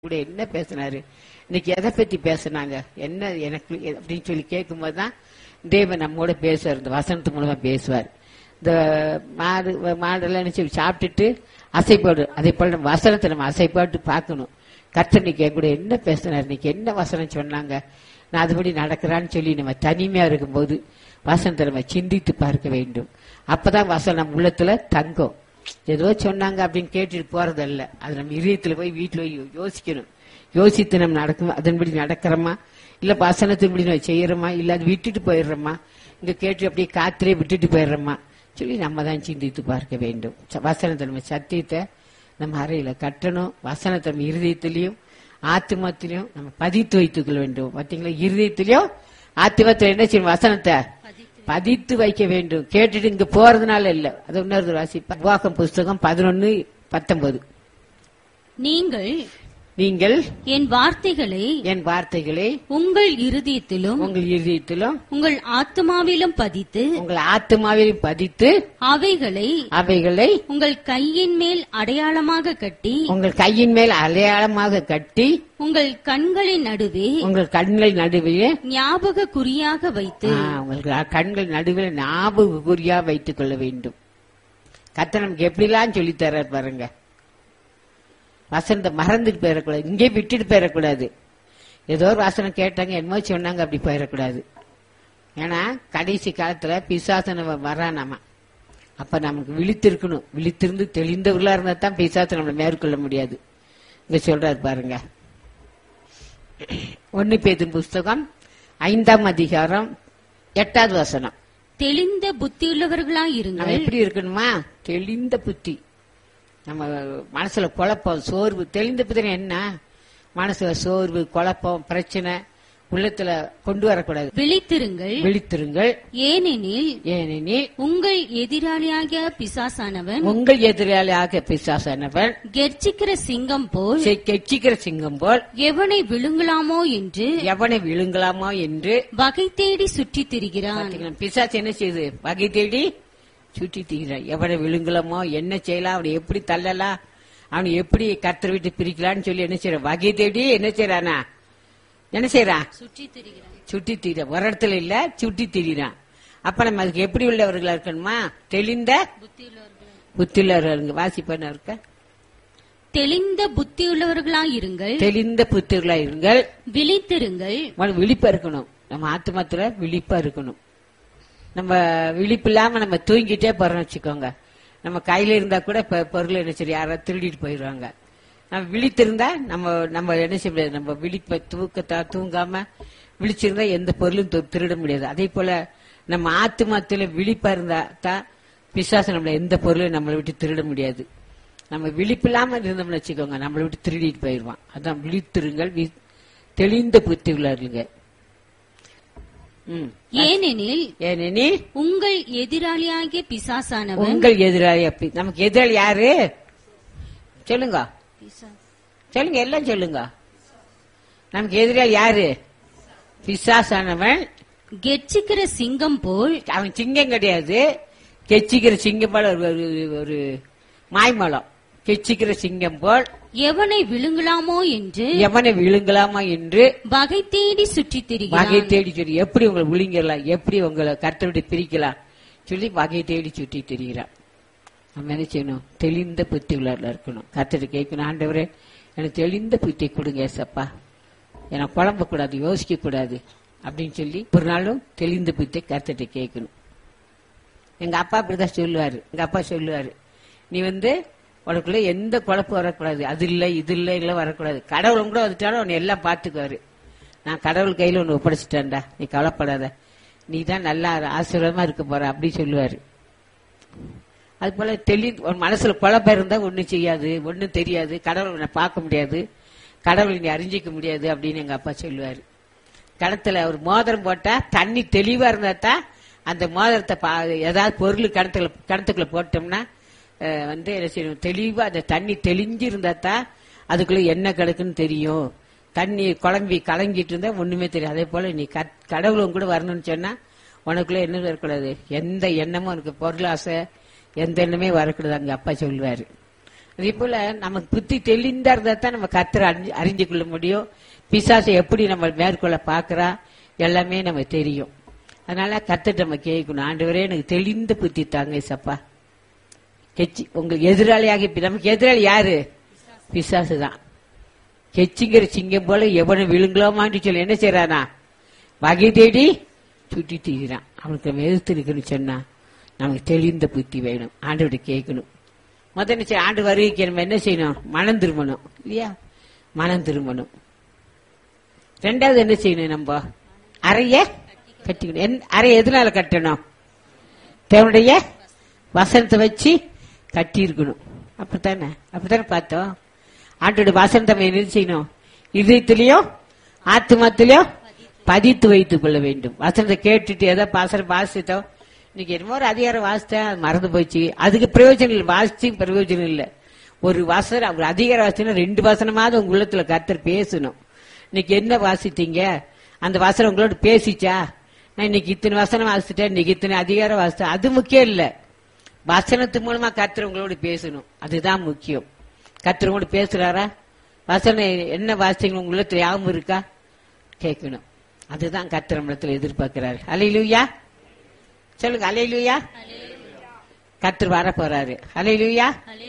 கூட என்ன பேசினாரு இன்னைக்கு எதை பத்தி பேசுனாங்க என்ன எனக்கு எ- அப்படின்னு சொல்லி கேட்கும்போது தான் தேவன் நம்மோட பேசுவார் இந்த வசனத்து மூலமா பேசுவார் இந்த மாடு மாடெல்லாம் என்ன சொல்லி சாப்பிட்டுட்டு அசைப்பாடு அதே போல நம்ம வசனத்தை நம்ம அசைப்பாட்டு பார்க்கணும் கர்த்தர் இன்னைக்கு என் கூட என்ன பேசினார் இன்னைக்கு என்ன வசனம் சொன்னாங்க நான் அதுபடி நடக்கிறான்னு சொல்லி நம்ம தனிமையா இருக்கும்போது வசனத்தை நம்ம சிந்தித்து பார்க்க வேண்டும் அப்பதான் வசனம் நம்ம உள்ளத்துல தங்கும் ஏதோ சொன்னாங்க அப்படின்னு கேட்டுட்டு போறதல்ல அது நம்ம இதயத்துல போய் வீட்டுல போய் யோசிக்கணும் யோசித்து நம்ம நடக்கும் அதன்படி நடக்கிறோமா இல்ல வசனத்தின்படி நம்ம செய்யறோமா இல்ல அது விட்டுட்டு போயிடுறோமா இங்க கேட்டு அப்படியே காத்திலே விட்டுட்டு போயிடுறோமா சொல்லி நம்ம தான் சிந்தித்து பார்க்க வேண்டும் ச- வசனத்தை நம்ம சத்தியத்தை நம்ம அறையில கட்டணும் வசனத்தை நம்ம இருதயத்திலையும் ஆத்மத்திலையும் நம்ம பதித்து வைத்துக் கொள்ள வேண்டும் பாத்தீங்களா இருதயத்திலையும் ஆத்மத்துல என்ன செய்யணும் வசனத்தை பதித்து வைக்க வேண்டும் கேட்டுட்டு இங்க போறதுனால இல்ல அது இன்னொரு வாசிப்பா உபாகம் புஸ்தகம் பதினொன்னு பத்தொன்பது நீங்கள் நீங்கள் என் வார்த்தைகளை என் வார்த்தைகளை உங்கள் இருதயத்திலும் உங்கள் இருதயத்திலும் உங்கள் ஆத்மாவிலும் பதித்து உங்கள் ஆத்மாவிலும் பதித்து அவைகளை அவைகளை உங்கள் கையின் மேல் அடையாளமாக கட்டி உங்கள் கையின் மேல் அடையாளமாக கட்டி உங்கள் கண்களின் நடுவே உங்கள் கண்கள் நடுவே ஞாபக குறியாக வைத்து ஆ, உங்களுக்கு கண்கள் நடுவில் ஞாபக குறியா வைத்துக் கொள்ள வேண்டும் கத்த நமக்கு எப்படிலாம் சொல்லி தர்றார் பாருங்க வசனத்தை மறந்துட்டு போயிடக்கூடாது இங்கே விட்டுட்டு போயிடக்கூடாது ஏதோ ஒரு வசனம் கேட்டாங்க என்னமோ சொன்னாங்க அப்படி போயிடக்கூடாது ஏன்னா கடைசி காலத்துல பிசாசன வரானாமா அப்ப நமக்கு விழித்திருக்கணும் விழித்திருந்து தெளிந்தவர்களா இருந்தா தான் பிசாசை நம்மளை மேற்கொள்ள முடியாது இங்க சொல்றாரு பாருங்க ஒன்னு பேதும் புஸ்தகம் ஐந்தாம் அதிகாரம் எட்டாவது வசனம் தெளிந்த புத்தியுள்ளவர்களாய் நம்ம இருங்கள் எப்படி இருக்கணுமா தெளிந்த புத்தி நம்ம மனசுல குழப்பம் சோர்வு தெளிந்த புத்தி என்ன மனசுல சோர்வு குழப்பம் பிரச்சனை உள்ளத்துல கொண்டு வரக்கூடாது விழித்திருங்கள் விழித்திருங்கள் ஏனெனில் ஏனெனில் உங்கள் எதிராளியாகிய பிசாசானவன் உங்கள் எதிராளியாக பிசாசானவன் கெர்ச்சிக்கிற சிங்கம் போல் செ- கெச்சிக்கிற சிங்கம் போல் எவனை விழுங்கலாமோ என்று எவனை விழுங்கலாமோ என்று வகை தேடி சுற்றித் திரிகிறான் பாத்தீங்களா? பிசாசு என்ன செய்யுது வகை தேடி சுற்றி தீகிறான் எவனை விழுங்கலாமோ என்ன செய்யலாம் அவனை எப்படி தள்ளலாம் அவனை எப்படி கர்த்தர் விட்டு பிரிக்கலாம்னு சொல்லி என்ன செய்யறான் வகை தேடி என்ன செய்யறானா என்ன செய்யறான் சுற்றித் திரிகிறான் சுட்டி தீர ஒரு இடத்துல இல்ல சுட்டி திரிறான் அப்ப நம்ம அதுக்கு எப்படி உள்ளவர்களா இருக்கணுமா தெளிந்த புத்தியுள்ளவர்கள் வாசிப்பன இருக்க தெளிந்த புத்தியுள்ளவர்களாய் இருங்கள் தெளிந்த புத்திகளா இருங்கள் விழித்திருங்கள் முதல்ல விழிப்பா இருக்கணும் நம்ம ஆத்மாத்துல விழிப்பா இருக்கணும் நம்ம விழிப்பு இல்லாம நம்ம தூங்கிட்டே போறோம்னு வச்சுக்கோங்க நம்ம கையில இருந்தா கூட இப்ப பொருள் என்ன சரி யாராவது திருடிட்டு போயிடுவாங்க நம்ம விழித்திருந்தா நம்ம நம்ம என்ன செய்ய முடியாது நம்ம விழிப்ப தூக்கத்தா தூங்காம விழிச்சிருந்தா எந்த பொருளும் து- திருட முடியாது அதே போல நம்ம ஆத்மாத்துல விழிப்பா இருந்தா தான் பிசாசு நம்மள எந்த பொருளும் நம்மளை விட்டு திருட முடியாது நம்ம விழிப்பில்லாம இருந்தோம்னு வச்சுக்கோங்க நம்மளை விட்டு திருடிட்டு போயிடுவான் அதான் விழித்திருங்கள் வி- தெளிந்த புத்தி உள்ளவர்களுங்க ம். ஏனெனில் ஏனெனில் உங்கள் எதிராளியாகிய பிசாசானவன் உங்கள் எதிராளி அப்படி நமக்கு எதிராளி யாரு சொல்லுங்க சொல்லுங்க எல்லாம் சொல்லுங்க நமக்கு எதிராளி யாரு பிசாசானவன் கெர்ச்சிக்கிற சிங்கம் போல் அவன் சிங்கம் கிடையாது கெச்சிக்கிற சிங்கம் போல ஒரு ஒரு- ஒரு மாய்மலம் கெச்சிக்கிற சிங்கம் போல் எவனை விழுங்கலாமோ என்று எவனை விழுங்கலாமா என்று வகை தேடி சுற்றித் வகை திரிகிறான் தேடி சொல்லி எப்படி உங்களை விழுங்கிடலாம் எப்படி உங்களை கருத்தை விட்டு பிரிக்கலாம் சொல்லி வகை தேடி சுற்றி திரிகிறான் நம்ம என்ன செய்யணும் தெளிந்த புத்தி உள்ளவர்களா இருக்கணும் கர்த்தரை கேட்கணும் ஆண்டவரே எனக்கு தெளிந்த புத்தி கொடுங்க ஏசப்பா எனக்கு குழம்ப கூடாது யோசிக்க கூடாது அப்படின்னு சொல்லி ஒரு நாளும் தெளிந்த புத்தி கர்த்தரை கேட்கணும் எங்க அப்பா அப்படிதான் சொல்லுவாரு எங்க அப்பா சொல்லுவாரு நீ வந்து உனக்குள்ள எந்த குழப்பம் வரக்கூடாது அது இல்ல இது இல்ல இல்ல வரக்கூடாது கடவுளும் கூட வந்துட்டாலும் உன்னை எல்லாம் பாத்துக்குவாரு நான் கடவுள் கையில ஒன்னு ஒப்படைச்சிட்டேன்டா நீ கவலைப்படாத நீ தான் நல்லா ஆசீர்வாதமா இருக்க போற அப்படி சொல்லுவாரு அது போல தெளி உன் மனசுல குழப்பம் இருந்தா ஒண்ணும் செய்யாது ஒண்ணும் தெரியாது கடவுளை உன்னை பார்க்க முடியாது கடவுளை நீ அறிஞ்சிக்க முடியாது அப்படின்னு எங்க அப்பா சொல்லுவாரு கிணத்துல ஒரு மோதிரம் போட்டா தண்ணி தெளிவா இருந்தா தான் அந்த மோதிரத்தை பா- ஏதாவது பொருள் கிணத்துல கிணத்துக்குள்ள போட்டோம்னா அஹ், வந்து என்ன செய்யணும் தெளிவா அந்த தண்ணி தெளிஞ்சு இருந்தா தான் அதுக்குள்ள என்ன கிடக்குன்னு தெரியும் தண்ணி குழம்பி கலங்கிட்டு இருந்தா ஒண்ணுமே தெரியும் அதே போல நீ கத்- கடவுளும் கூட வரணும்னு சொன்னா உனக்குள்ள என்ன வரக்கூடாது எந்த எண்ணமும் உனக்கு பொருள் ஆசை எந்த எண்ணமே வரக்கூடாது அங்க அப்பா சொல்லுவாரு அதே போல நமக்கு புத்தி தெளிந்தா இருந்தா தான் நம்ம கத்தரை அறிஞ்சு அறிஞ்சு கொள்ள முடியும் பிசாசை எப்படி நம்ம மேற்கொள்ள பாக்குறா எல்லாமே நமக்கு தெரியும் அதனால கத்துட்டு நம்ம கேட்கணும் ஆண்டவரே எனக்கு தெளிந்த புத்தி தாங்க சப்பா கெச்சி உங்களுக்கு எதிராளியாக இப்ப நமக்கு எதிராளி யாரு பிசாசு தான் கெச்சிங்கிற சிங்கம் போல எவனை விழுங்கலாமான்னு சொல்லி என்ன செய்யறானா வகை தேடி சுட்டி தீகிறான் அவனுக்கு நம்ம எதிர்த்து நிற்கணும்னு சொன்னா நமக்கு தெளிந்த புத்தி வேணும் ஆண்டவரை கேட்கணும் முதல்ல என்ன செய்ய- ஆண்டு வருகைக்கு நம்ம என்ன செய்யணும் மனம் திரும்பணும் இல்லையா மனம் திரும்பணும் ரெண்டாவது என்ன செய்யணும் நம்ம அறைய கட்டிக்கணும் என்- அறை எதனால கட்டணும் தேவனுடைய வசனத்தை வச்சு கட்டி இருக்கணும் அப்படித்தானே அப்படித்தானே பார்த்தோம் ஆண்டோட வசனத்தை நம்ம என்ன செய்யணும் இதயத்திலையும் ஆத்மாத்திலையும் பதித்து வைத்துக் கொள்ள வேண்டும் வசனத்தை கேட்டுட்டு ஏதோ பாசனம் வாசித்தோம் இன்னைக்கு என்னமோ ஒரு அதிகாரம் வாசித்தேன் அது மறந்து போச்சு அதுக்கு பிரயோஜனம் இல்லை வாசிச்சு பிரயோஜனம் இல்லை ஒரு வசனம் ஒரு அதிகாரம் வாசினா ரெண்டு வசனமாவது உங்க உள்ளத்துல கர்த்தர் பேசணும் இன்னைக்கு என்ன வாசித்தீங்க அந்த வசனம் உங்களோட பேசிச்சா நான் இன்னைக்கு இத்தனை வசனம் வாசிச்சிட்டேன் இன்னைக்கு இத்தனை அதிகாரம் வாசித்தேன் அது முக்கியம் இல்ல வசனத்து மூலமா கர்த்தர் உங்களோட பேசணும் அதுதான் முக்கியம் கர்த்தர் உங்களோட பேசுறாரா வசனம் என்ன வாசித்தீங்க உங்க உள்ளத்துல ஞாபகம் இருக்கா கேட்கணும் அதுதான் கர்த்தர் நம்மளத்துல எதிர்பார்க்கிறாரு அலையிலுயா சொல்லுங்க அலையிலுயா கர்த்தர் வர போறாரு அலையிலுயா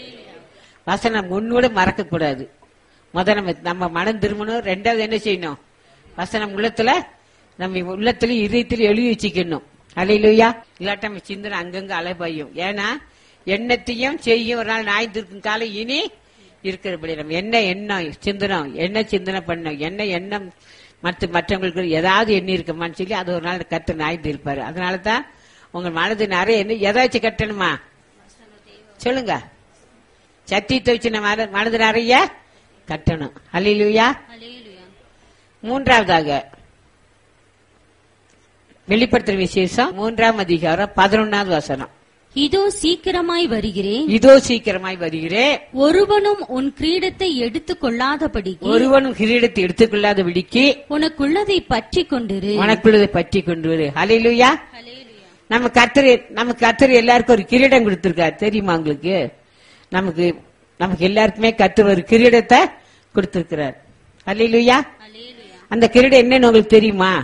வசனம் முன்னோட மறக்க கூடாது முத நம்ம நம்ம மனம் திரும்பணும் ரெண்டாவது என்ன செய்யணும் வசனம் உள்ளத்துல நம்ம உள்ளத்துல இதயத்துல எழுதி வச்சுக்கணும் அலையிலுயா இல்லாட்ட நம்ம சிந்தனை அங்கங்க அலைபாயும் ஏன்னா எண்ணத்தையும் செய்யும் ஒரு நாள் நாய்ந்திருக்கும் காலம் இனி இருக்கிறபடி நம்ம என்ன எண்ணம் சிந்தனம் என்ன சிந்தனை பண்ணோம் என்ன எண்ணம் மற்ற மற்றவங்களுக்கு ஏதாவது எண்ணி இருக்கமான்னு சொல்லி அது ஒரு நாள் கத்து நாய்ந்து இருப்பாரு அதனால தான் உங்க மனது நிறைய என்ன எதை வச்சு கட்டணுமா சொல்லுங்க சத்தியத்தை வச்சு நம்ம மன- மனது நிறைய கட்டணும் அல்லையா மூன்றாவதாக வெளிப்படுத்துற விசேஷம் மூன்றாம் அதிகாரம் பதினொன்னாவது வசனம் இதோ சீக்கிரமாய் வருகிறேன் இதோ சீக்கிரமாய் வருகிறேன் ஒருவனும் உன் கிரீடத்தை எடுத்துக் கொள்ளாதபடிக்கு ஒருவனும் கிரீடத்தை எடுத்துக்கொள்ளாத விடிக்கு உனக்குள்ளதை பற்றி கொண்டிரு உனக்குள்ளதை பற்றி கொண்டு வரு அலையிலுயா நம்ம கர்த்தர் நம்ம கர்த்தர் எல்லாருக்கும் ஒரு கிரீடம் கொடுத்திருக்காரு தெரியுமா உங்களுக்கு நமக்கு நமக்கு எல்லாருக்குமே கர்த்தர் ஒரு கிரீடத்தை கொடுத்திருக்கிறார் அல்லையிலுயா அந்த கிரீடம் என்னன்னு உங்களுக்கு தெரியுமா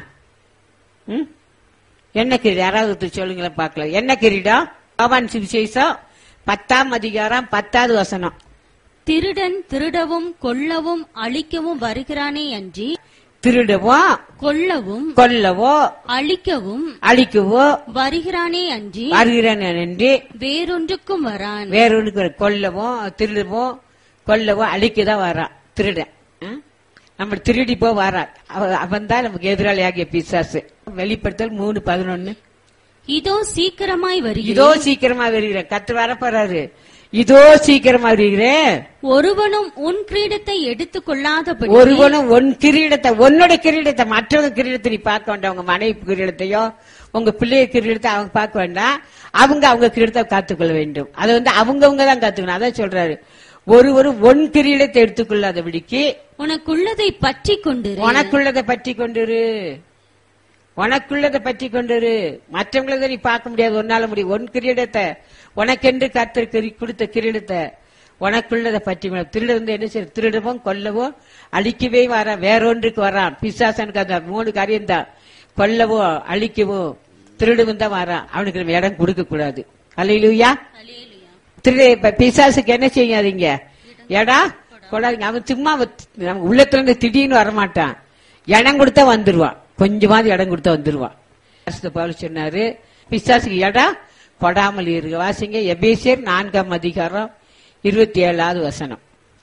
ம்? என்ன கிரீடம் யாராவது ஒருத்தர் சொல்லுங்களேன் பார்க்கலாம் என்ன கிரீடம் யோவான் சுவிசேஷம் பத்தாம் அதிகாரம் பத்தாவது வசனம் திருடன் திருடவும் கொல்லவும் அழிக்கவும் வருகிறானே அன்றி திருடவோ கொல்லவும் கொல்லவோ அழிக்கவும் அழிக்கவோ வருகிறானே அன்றி வருகிறேன் என்று வேறொன்றுக்கும் வரான் வேறொன்றுக்கு கொல்லவோ திருடவோ கொல்லவோ அழிக்கதான் வரான் திருடன் ஆ? நம்ம திருடி போ வரான் அவன் தான் நமக்கு எதிராளியாகிய பிசாசு வெளிப்படுத்தல் மூணு பதினொன்னு இதோ சீக்கிரமாய் இதோ வருகிறேன் சீக்கிரமா வருகிறேன் கத்து வர போறாரு இதோ சீக்கிரமா வருகிறேன் ஒருவனும் உன் கிரீடத்தை எடுத்துக் கொள்ளாதபடி ஒருவனும் உன் கிரீடத்தை உன்னோட கிரீடத்தை மற்றவங்க கிரீடத்தை நீ பார்க்க வேண்டாம் உங்க மனைவி கிரீடத்தையோ உங்க பிள்ளைய கிரீடத்தை அவங்க பார்க்க வேண்டாம் அவங்க அவங்க கிரீடத்தை காத்துக்கொள்ள வேண்டும் அது வந்து அவங்கவங்க தான் காத்துக்கணும் அதான் சொல்றாரு ஒருவரும் ஒன் கிரீடத்தை எடுத்துக்கொள்ளாதபடிக்கு உனக்குள்ளதை பற்றி கொண்டிரு உனக்குள்ளதை பற்றி கொண்டிரு உனக்குள்ளதை பற்றி கொண்டிரு மற்றவங்களதை நீ பார்க்க முடியாது ஒன்னால முடியும் உன் கிரீடத்தை உனக்கென்று கத்தர் கொடுத்த கிரீடத்தை உனக்குள்ளதை பற்றி கொண்டு- திருடு வந்து என்ன செய்ய திருடவும் கொல்லவும் அழிக்கவே வர வேறொன்றுக்கு வரான் பிசாசனுக்கு அந்த மூணு காரியம் தான் கொல்லவோ அழிக்கவோ திருடுவும் தான் வரான் அவனுக்கு நம்ம இடம் கொடுக்க கூடாது அலையிலுயா திருட இப்ப பிசாசுக்கு என்ன செய்யாதீங்க எடா கொடாதீங்க அவன் சும்மா அவ- நம்ம உள்ளத்துல இருந்து திடீர்னு வரமாட்டான் இடம் கொடுத்தா வந்துருவான் கொஞ்சமாவது இடம் கொடுத்தா வந்துருவான் பரிசுத்த பவுல் சொன்னாரு பிசாசுக்கு இடம் கொடாமல் இருக்கு வாசிங்க எபேசியர் நான்காம் அதிகாரம் இருபத்தி ஏழாவது வசனம்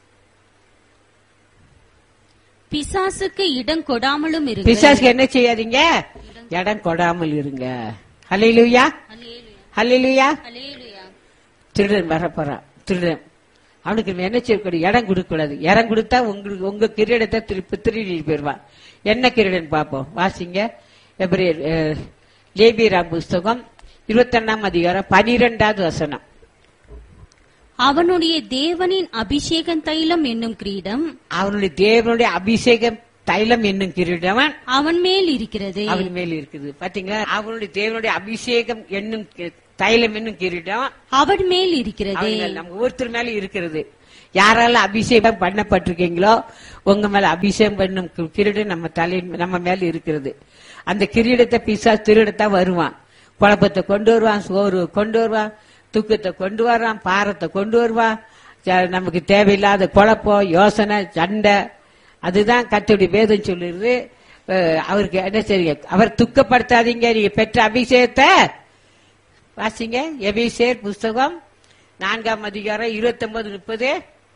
பிசாசுக்கு இடம் கொடாமலும் இருக்கு பிசாசுக்கு என்ன செய்யாதீங்க இடம் கொடாமல் இருங்க ஹalleluya ஹalleluya திருடன் வரப்போறான் திருடன் அவனுக்கு நம்ம என்ன செய்யக்கூடாது இடம் கொடுக்க கூடாது இடம் கொடுத்தா உங்களுக்கு உங்க கிரீடத்தை திருப்பி திருடி போயிருவான் என்ன கிரீடன் பார்ப்போம் வாசிங்க எபிரேயர், அஹ், லேபியராம் புஸ்தகம் இருபத்தொன்னாம் அதிகாரம் பனிரெண்டாவது வசனம் அவனுடைய தேவனின் அபிஷேகம் தைலம் என்னும் கிரீடம் அவனுடைய தேவனுடைய அபிஷேகம் தைலம் என்னும் கிரீடம் அவன் மேல் இருக்கிறது அவன் மேல் இருக்குது பாத்தீங்களா அவனுடைய தேவனுடைய அபிஷேகம் என்னும் கி- தைலம் என்னும் கிரீடம் அவன் மேல் இருக்கிறது அவன் மேல் நம்ம ஒருத்தர் மேல இருக்கிறது யாரெல்லாம் அபிஷேகம் பண்ணப்பட்டிருக்கீங்களோ உங்க மேல அபிஷேகம் பண்ணும் கி- கிரீடம் நம்ம தலையின் நம்ம மேல இருக்கிறது அந்த கிரீடத்தை பிசா திருடத்தான் வருவான் குழப்பத்தை கொண்டு வருவான் சோறு கொண்டு வருவான் துக்கத்தை கொண்டு வர்றான் பாரத்தை கொண்டு வருவான் ச- நமக்கு தேவையில்லாத குழப்பம் யோசனை சண்டை அதுதான் கத்துடைய வேதம் சொல்லுறது அஹ் அவருக்கு என்ன சரி அவர் துக்கப்படுத்தாதீங்க நீங்க பெற்ற அபிஷேகத்தை வாசிங்க எபிசேர் புஸ்தகம் நான்காம் அதிகாரம் இருபத்தி ஒன்பது முப்பது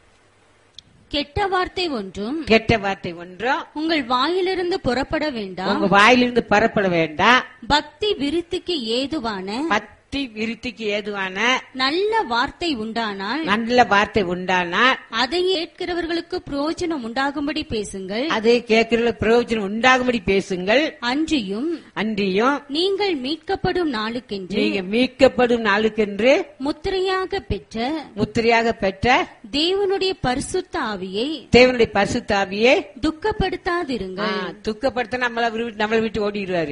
கெட்ட வார்த்தை ஒன்றும் கெட்ட வார்த்தை ஒன்றும் உங்கள் வாயிலிருந்து புறப்பட வேண்டாம் உங்க வாயிலிருந்து பரப்பட வேண்டாம் பக்தி விருத்திக்கு ஏதுவான பத்தி விருத்திக்கு ஏதுவான நல்ல வார்த்தை உண்டானால் நல்ல வார்த்தை உண்டானா அதை கேட்கிறவர்களுக்கு பிரயோஜனம் உண்டாகும்படி பேசுங்கள் அது கேட்கிற பிரயோஜனம் உண்டாகும்படி பேசுங்கள் அன்றியும் அன்றியும் நீங்கள் மீட்கப்படும் நாளுக்கென்று நீங்க மீட்கப்படும் நாளுக்கென்று முத்திரையாக பெற்ற முத்திரையாக பெற்ற தேவனுடைய பரிசுத்த ஆவியை தேவனுடைய பரிசுத்தாவியே துக்கப்படுத்தாதிருங்கள் துக்கப்படுத்த நம்மள விட்டு- நம்மளை விட்டு ஓடிடுவாரு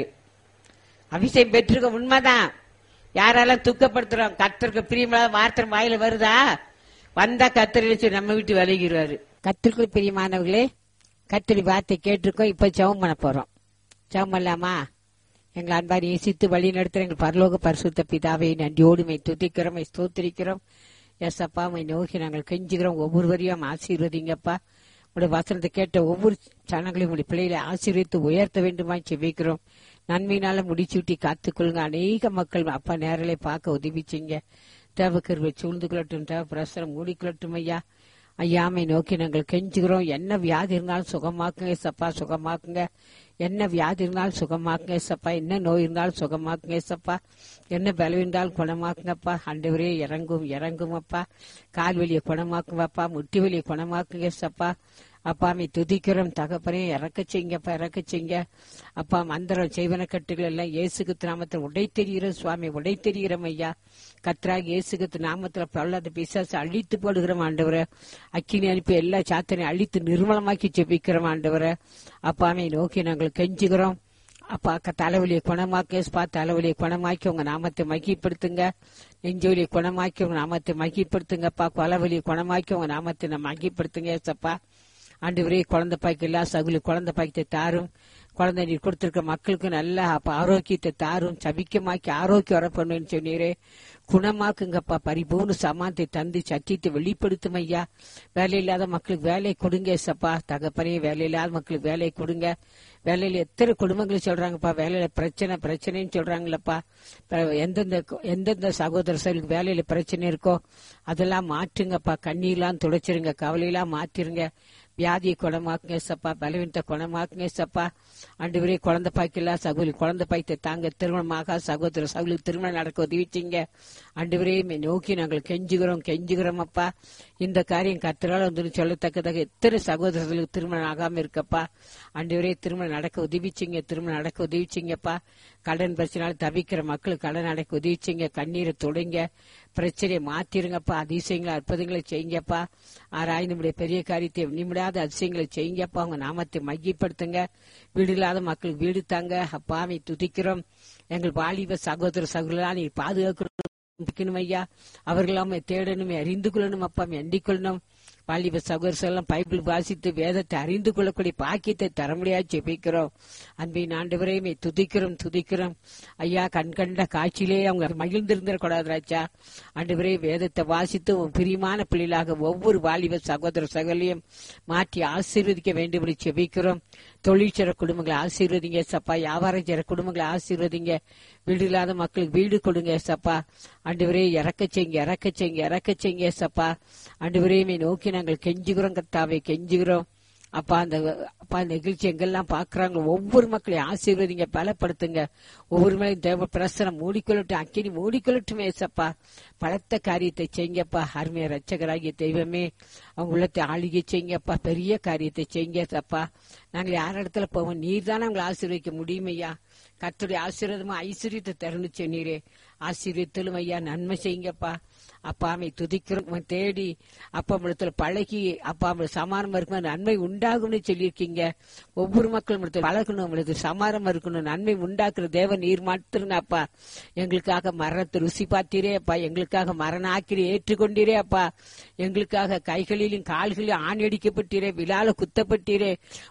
அபிஷேகம் பெற்றிருக்க உண்மைதான் யாரெல்லாம் துக்கப்படுத்துறோம் கத்தருக்கு பிரியமில்லாத வார்த்தை வாயில வருதா வந்தா கத்தரி நம்ம விட்டு விலகிடுவாரு கத்திற்குள் பிரியமானவர்களே கத்திரி வார்த்தை கேட்டிருக்கோம் இப்ப ஜெபம் பண்ண போறோம் ஜெபம் பண்ணலாமா எங்களை அன்பாரி இயேசித்து வழி நடத்துற எங்கள் பரலோக பரிசுத்த பிதாவை நன்றியோடுமை துதிக்கிறோம் ஸ்தோத்திரிக்கிறோம் எஸ் அப்பா மை நோக்கி நாங்கள் கெஞ்சுகிறோம் ஒவ்வொருவரையும் ஆசீர்வதிங்கப்பா உடைய வசனத்தை கேட்ட ஒவ்வொரு சனங்களையும் உடைய பிள்ளைகளை ஆசீர்வித்து உயர்த்த வேண்டுமா செபிக்கிறோம் நன்மையினால முடிச்சுட்டி காத்துக்கொள்ளுங்க அநேக மக்கள் அப்பா நேரலை பார்க்க உதவி செய்யுங்க தேவக்கருவை சூழ்ந்து கொள்ளட்டும் தேவ பிரசரம் மூடிக்கொள்ளட்டும் ஐயா ஐயாமை நோக்கி நாங்கள் கெஞ்சுகிறோம் என்ன வியாதி இருந்தாலும் சுகமாக்குங்க சப்பா சுகமாக்குங்க என்ன வியாதி இருந்தாலும் சுகமாக்குங்க சப்பா என்ன நோய் இருந்தாலும் சுகமாக்குங்க சப்பா என்ன பலம் இருந்தாலும் குணமாக்குங்கப்பா ஆண்டவரே இறங்கும் இறங்கும் அப்பா கால் வலியை குணமாக்குங்கப்பா முட்டி வலியை குணமாக்குங்க சப்பா அப்பா மீ துதிக்கிறோம் தகப்பனே இறக்க செய்யுங்கப்பா இறக்க செய்யுங்க அப்பா மந்திரம் செய்வன கட்டுகள் எல்லாம் இயேசுக்கு நாமத்தில் உடை தெரிகிறோம் சுவாமி உடை தெரிகிறோம் ஐயா கத்ராக இயேசுக்கு நாமத்துல பிரல்லாத பிசாசு அழித்து போடுகிறோம் ஆண்டவரை அக்கினி அனுப்பி எல்லா சாத்தனையும் அழித்து நிர்மலமாக்கி ஜெபிக்கிறோம் ஆண்டவரை அப்பாமே நோக்கி நாங்கள் கெஞ்சுகிறோம் அப்பா அக்கா தலைவலியை குணமாக்க ஸ்பா தலைவலியை குணமாக்கி உங்க நாமத்தை மகிப்படுத்துங்க நெஞ்சொலியை குணமாக்கி உங்க நாமத்தை மகிப்படுத்துங்கப்பா கொலவலியை குணமாக்கி உங்க நாமத்தை நம்ம மகிப்படுத்துங்க ஏசப்பா ஆண்டவரே குழந்தை பாய்க்கு எல்லா சகுலி குழந்தை பாய்க்கத்தை தாரும் குழந்தை நீர் கொடுத்திருக்க மக்களுக்கு நல்ல அப்ப ஆரோக்கியத்தை தாரும் சபிக்கமாக்கி ஆரோக்கியம் வர பண்ணுன்னு சொன்னீரே குணமாக்குங்கப்பா பரிபூர்ண சமானத்தை தந்து சத்தியத்தை வெளிப்படுத்தும் ஐயா வேலை இல்லாத மக்களுக்கு வேலை கொடுங்க சப்பா தகப்பனே வேலை இல்லாத மக்களுக்கு வேலை கொடுங்க வேலையில எத்தனை குடும்பங்கள் சொல்றாங்கப்பா வேலையில பிரச்சனை பிரச்சனைன்னு சொல்றாங்களப்பா இப்ப எந்தெந்த எந்தெந்த சகோதர சருக்கு வேலையில பிரச்சனை இருக்கோ அதெல்லாம் மாற்றுங்கப்பா கண்ணீர்லாம் துடைச்சிருங்க கவலையெல்லாம் மாற்றிருங்க வியாதியை குணமாக்குங்க சப்பா பலவீனத்தை குணமாக்குங்க சப்பா ஆண்டு வரை குழந்தை பாய்க்கெல்லாம் சகோதரி குழந்தை பாய்த்தை தாங்க திருமணமாக சகோதர சகோதரி திருமணம் நடக்க உதவிச்சிங்க ஆண்டு வரை நோக்கி நாங்கள் கெஞ்சுகிறோம் கெஞ்சுகிறோம் அப்பா இந்த காரியம் கத்திரால் வந்து சொல்லத்தக்கதாக எத்தனை சகோதரர்களுக்கு திருமணம் ஆகாம இருக்கப்பா ஆண்டு வரை திருமணம் நடக்க உதவிச்சிங்க திருமணம் நடக்க உதவிச்சிங்கப்பா கடன் பிரச்சனால தவிக்கிற மக்களுக்கு கடன் நடக்க உதவிச்சிங்க கண்ணீரை தொடுங்க பிரச்சனையை மாத்திருங்கப்பா அதிசயங்களை அற்புதங்களை செய்யுங்கப்பா ஆராய்ந்து நம்முடைய பெரிய காரியத்தை நிமிடாத அதிசயங்களை செய்யுங்கப்பா உங்க நாமத்தை மையப்படுத்துங்க வீடு இல்லாத மக்களுக்கு வீடு தாங்க அப்பாவை துதிக்கிறோம் எங்கள் வாலிப சகோதர சகோதரா நீ பாதுகாக்கணும் ஐயா அவர்களாம தேடணுமே அறிந்து கொள்ளணும் அப்பா எண்ணிக் கொள்ளணும் வாலிப சகோதரர் எல்லாம் பைபிள் வாசித்து வேதத்தை அறிந்து கொள்ளக்கூடிய பாக்கியத்தை தர முடியாது ஜெபிக்கிறோம் அன்பின் ஆண்டவரையுமே துதிக்கிறோம் துதிக்கிறோம் ஐயா கண் கண்ட காட்சியிலே அவங்க மகிழ்ந்திருந்திடக்கூடாது ராஜா ஆண்டவரே வேதத்தை வாசித்து உன் பிரியமான பிள்ளைகளாக ஒவ்வொரு வாலிப சகோதர சகோதரியும் மாற்றி ஆசீர்வதிக்க வேண்டும் என்று ஜெபிக்கிறோம் தொழிற்சர குடும்பங்களை ஆசீர்வதிங்க சப்பா வியாபாரம் செய்யற குடும்பங்களை ஆசீர்வதிங்க வீடு இல்லாத மக்களுக்கு வீடு கொடுங்க சப்பா ஆண்டவரே இறக்க செய்யுங்க இறக்க செய்யுங்க இறக்க செய்யுங்க சப்பா ஆண்டவரையுமே நோக்கி நாங்கள் கெஞ்சுகிறோம் கர்த்தாவே கெஞ்சுகிறோம் அப்பா அந்த அப்பா அந்த நிகழ்ச்சி எங்கெல்லாம் பாக்குறாங்க ஒவ்வொரு மக்களையும் ஆசீர்வதிங்க பலப்படுத்துங்க ஒவ்வொரு மேலையும் தேவ பிரசனம் மூடிக்கொள்ளட்டும் அக்கினி மூடிக்கொள்ளட்டும் ஏசப்பா பலத்த காரியத்தை செய்யுங்கப்பா அருமைய ரட்சகராகிய தெய்வமே அவங்க உள்ளத்தை ஆளுகை செய்யுங்கப்பா பெரிய காரியத்தை செய்யுங்க சப்பா நாங்கள் யார் இடத்துல போவோம் நீர் தானே அவங்களை ஆசீர்வதிக்க முடியும் ஐயா கர்த்தருடைய ஆசீர்வாதமா ஐஸ்வர்யத்தை தருணு சொன்னீரே ஆசீர்வத்திலும் ஐயா நன்மை செய்யுங்கப்பா அப்பா அமை துதிக்கிறோம் தேடி அப்பா இடத்துல பழகி அப்பா சமானம் இருக்கும் நன்மை உண்டாகும்னு சொல்லியிருக்கீங்க நீங்க ஒவ்வொரு மக்களும் இடத்துல பழகணும் உங்களுக்கு சமாரம் இருக்கணும் நன்மை உண்டாக்குற தேவன் நீர் மாத்திருங்க அப்பா எங்களுக்காக மரணத்தை ருசி பார்த்தீரே அப்பா எங்களுக்காக மரண ஆக்கிரி ஏற்றுக்கொண்டீரே அப்பா எங்களுக்காக கைகளிலும் கால்களிலும் ஆணி அடிக்கப்பட்டீரே விழால குத்தப்பட்டீரே